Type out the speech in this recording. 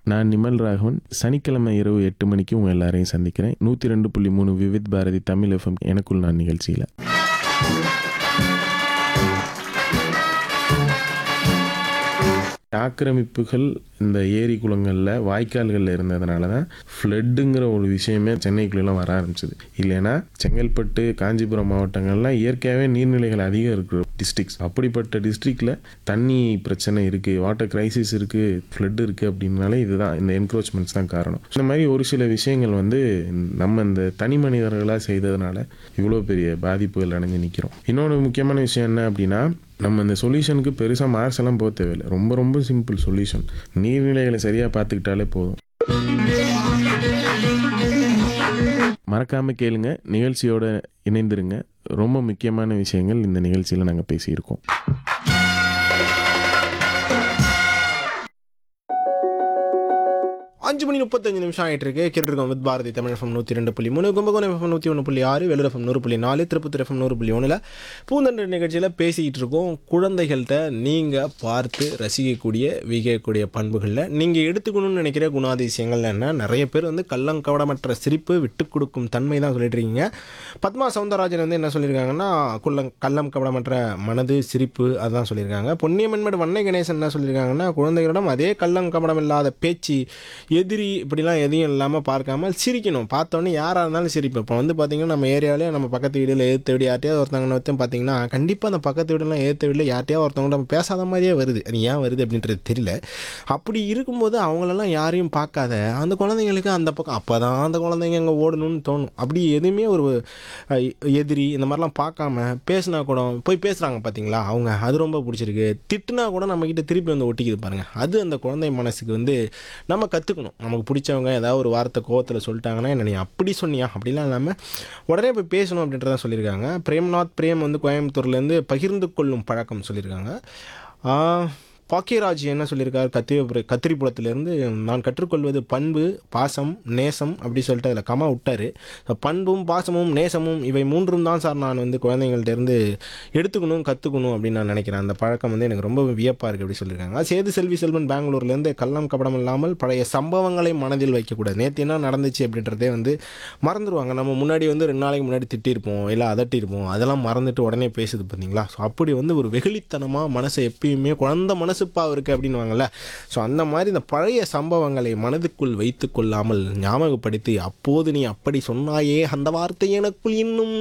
நான் நிமல் ராகவன் சனிக்கிழமை இரவு எட்டு மணிக்கு உங்கள் எல்லாரையும் சந்திக்கிறேன் நூற்றி ரெண்டு புள்ளி மூணு விவித் பாரதி தமிழ் எஃப்எம் எனக்குள் நான் நிகழ்ச்சியில் ஆக்கிரமிப்புகள் இந்த ஏரி குளங்களில் வாய்க்கால்களில் இருந்ததுனால தான் ஃப்ளட்டுங்கிற ஒரு விஷயமே சென்னைக்குள்ளெல்லாம் வர ஆரம்பிச்சது இல்லைன்னா செங்கல்பட்டு காஞ்சிபுரம் மாவட்டங்கள்லாம் இயற்கையாகவே நீர்நிலைகள் அதிகம் இருக்கிற டிஸ்ட்ரிக்ஸ் அப்படிப்பட்ட டிஸ்ட்ரிக்டில் தண்ணி பிரச்சனை இருக்குது வாட்டர் கிரைசிஸ் இருக்குது ஃப்ளட் இருக்குது அப்படின்னாலே இதுதான் இந்த என்க்ரோச்மெண்ட்ஸ் தான் காரணம் இந்த மாதிரி ஒரு சில விஷயங்கள் வந்து நம்ம இந்த தனி மனிதர்களாக செய்ததுனால இவ்வளோ பெரிய பாதிப்புகள் அடைஞ்சு நிற்கிறோம் இன்னொன்று முக்கியமான விஷயம் என்ன அப்படின்னா நம்ம இந்த சொல்யூஷனுக்கு பெருசாக மார்க்ஸ் எல்லாம் போக தேவையில்லை ரொம்ப ரொம்ப சிம்பிள் சொல்யூஷன் நீர்நிலைகளை சரியாக பார்த்துக்கிட்டாலே போதும் மறக்காமல் கேளுங்க நிகழ்ச்சியோட இணைந்திருங்க ரொம்ப முக்கியமான விஷயங்கள் இந்த நிகழ்ச்சியில் நாங்கள் பேசியிருக்கோம் அஞ்சு மணி முப்பத்தஞ்சு நிமிஷம் ஆகிட்டு இருக்கு கேட்டிருக்கோம் வித் பாரதி தமிழ் எஃப்எம் நூற்றி ரெண்டு புள்ளி மூணு கும்பகோணம் எஃப்எம் நூற்றி ஒன்று புள்ளி ஆறு வெள்ளூர் எஃப்எம் நூறு புள்ளி நாலு திருப்பத்தூர் எஃப்எம் நூறு புள்ளி ஒன்றில் பூந்தண்டு நிகழ்ச்சியில் பேசிக்கிட்டு இருக்கோம் குழந்தைகள்கிட்ட நீங்கள் பார்த்து ரசிக்கக்கூடிய வியக்கக்கூடிய பண்புகளில் நீங்கள் எடுத்துக்கணும்னு நினைக்கிற குணாதிசயங்கள் என்ன நிறைய பேர் வந்து கள்ளங்கவடமற்ற சிரிப்பு விட்டு கொடுக்கும் தன்மை தான் சொல்லிட்டு இருக்கீங்க பத்மா சவுந்தரராஜன் வந்து என்ன சொல்லியிருக்காங்கன்னா குள்ளம் கள்ளம் கவடமற்ற மனது சிரிப்பு அதுதான் சொல்லியிருக்காங்க பொன்னியம்மன்மேடு வண்ணை கணேசன் என்ன சொல்லியிருக்காங்கன்னா குழந்தைகளிடம் அதே கள்ளம் கபடம் இல்லாத பேச்சு எதிரி இப்படிலாம் எதையும் இல்லாமல் பார்க்காம சிரிக்கணும் பார்த்தோன்னே யாராக இருந்தாலும் சிரிப்போம் இப்போ வந்து பார்த்திங்கன்னா நம்ம ஏரியாவிலே நம்ம பக்கத்து வீடில் ஏற்ற வீடு யார்ட்டையாவது ஒருத்தவங்க வந்து பார்த்தீங்கன்னா கண்டிப்பாக அந்த பக்கத்து வீடுலாம் ஏற்ற வீட்டில் யார்ட்டையாவது ஒருத்தவங்க நம்ம பேசாத மாதிரியே வருது அது ஏன் வருது அப்படின்றது தெரியல அப்படி இருக்கும்போது அவங்களெல்லாம் யாரையும் பார்க்காத அந்த குழந்தைங்களுக்கு அந்த பக்கம் அப்போ தான் அந்த குழந்தைங்க அங்கே ஓடணும்னு தோணும் அப்படி எதுவுமே ஒரு அஹ், எதிரி இந்த மாதிரிலாம் பார்க்காம பேசினா கூட போய் பேசுகிறாங்க பார்த்தீங்களா அவங்க அது ரொம்ப பிடிச்சிருக்கு திட்டுனா கூட நம்மக்கிட்ட திருப்பி வந்து ஒட்டிக்குது பாருங்கள் அது அந்த குழந்தை மனசுக்கு வந்து நம்ம கற்றுக்கணும் நமக்கு பிடிச்சவங்க ஏதாவது ஒரு வார்த்தை கோவத்தில் சொல்லிட்டாங்கன்னா என்ன நீ அப்படி சொன்னியா அப்படிலாம் இல்லாமல் உடனே போய் பேசணும் அப்படின்றத சொல்லியிருக்காங்க பிரேம்நாத் பிரேம் வந்து கோயம்புத்தூர்லேருந்து பகிர்ந்து கொள்ளும் பழக்கம் சொல்லியிருக்காங்க ஆஹ், பாக்கியராஜ் என்ன சொல்லியிருக்கார் கத்திரி கத்திரிப்புலத்திலேருந்து நான் கற்றுக்கொள்வது பண்பு பாசம் நேசம் அப்படி சொல்லிட்டு அதில் கமா விட்டார் பண்பும் பாசமும் நேசமும் இவை மூன்றும் தான் சார் நான் வந்து குழந்தைங்கள்ட்ட இருந்து எடுத்துக்கணும் கற்றுக்கணும் அப்படின்னு நான் நினைக்கிறேன் அந்த பழக்கம் வந்து எனக்கு ரொம்ப வியப்பாக இருக்குது அப்படி சொல்லியிருக்காங்க சேது செல்வி செல்வன் பெங்களூர்லேருந்து கள்ளம் கபடம் இல்லாமல் பழைய சம்பவங்களை மனதில் வைக்கக்கூடாது நேற்று என்ன நடந்துச்சு அப்படின்றதே வந்து மறந்துடுவாங்க நம்ம முன்னாடி வந்து ரெண்டு நாளைக்கு முன்னாடி திட்டியிருப்போம் இல்லை அதட்டியிருப்போம் அதெல்லாம் மறந்துட்டு உடனே பேசுது பார்த்தீங்களா ஸோ அப்படி வந்து ஒரு வெகுளித்தனமாக மனசை எப்பயுமே குழந்த மனசுப்பாக இருக்குது அப்படின்னுவாங்கல்ல ஸோ அந்த மாதிரி இந்த பழைய சம்பவங்களை மனதுக்குள் வைத்து கொள்ளாமல் ஞாபகப்படுத்தி அப்போது நீ அப்படி சொன்னாயே அந்த வார்த்தை எனக்குள் இன்னும்